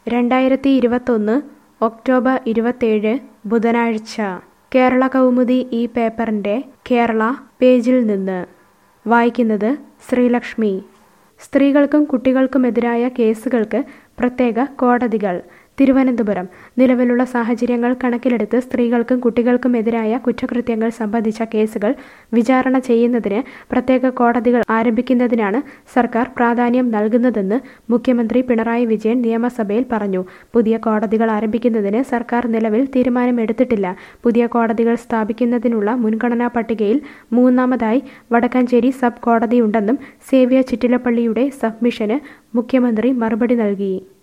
രണ്ടായിരത്തി ഇരുപത്തൊന്ന് ഒക്ടോബർ ഇരുപത്തേഴ് ബുധനാഴ്ച കേരള കൗമുദി ഈ പേപ്പറിൻ്റെ കേരള പേജിൽ നിന്ന് വായിക്കുന്നത് ശ്രീലക്ഷ്മി സ്ത്രീകൾക്കും കുട്ടികൾക്കുമെതിരായ കേസുകൾക്ക് പ്രത്യേക കോടതികൾ തിരുവനന്തപുരം നിലവിലുള്ള സാഹചര്യങ്ങൾ കണക്കിലെടുത്ത് സ്ത്രീകൾക്കും കുട്ടികൾക്കുമെതിരായ കുറ്റകൃത്യങ്ങൾ സംബന്ധിച്ച കേസുകൾ വിചാരണ ചെയ്യുന്നതിന് പ്രത്യേക കോടതികൾ ആരംഭിക്കുന്നതിനാണ് സർക്കാർ പ്രാധാന്യം നൽകുന്നതെന്ന് മുഖ്യമന്ത്രി പിണറായി വിജയൻ നിയമസഭയിൽ പറഞ്ഞു പുതിയ കോടതികൾ ആരംഭിക്കുന്നതിന് സർക്കാർ നിലവിൽ തീരുമാനമെടുത്തിട്ടില്ല പുതിയ കോടതികൾ സ്ഥാപിക്കുന്നതിനുള്ള മുൻഗണനാ പട്ടികയിൽ മൂന്നാമതായി വടക്കഞ്ചേരി സബ് കോടതിയുണ്ടെന്നും സേവ്യർ ചിറ്റിലപ്പള്ളിയുടെ സബ്മിഷന് മുഖ്യമന്ത്രി മറുപടി നൽകി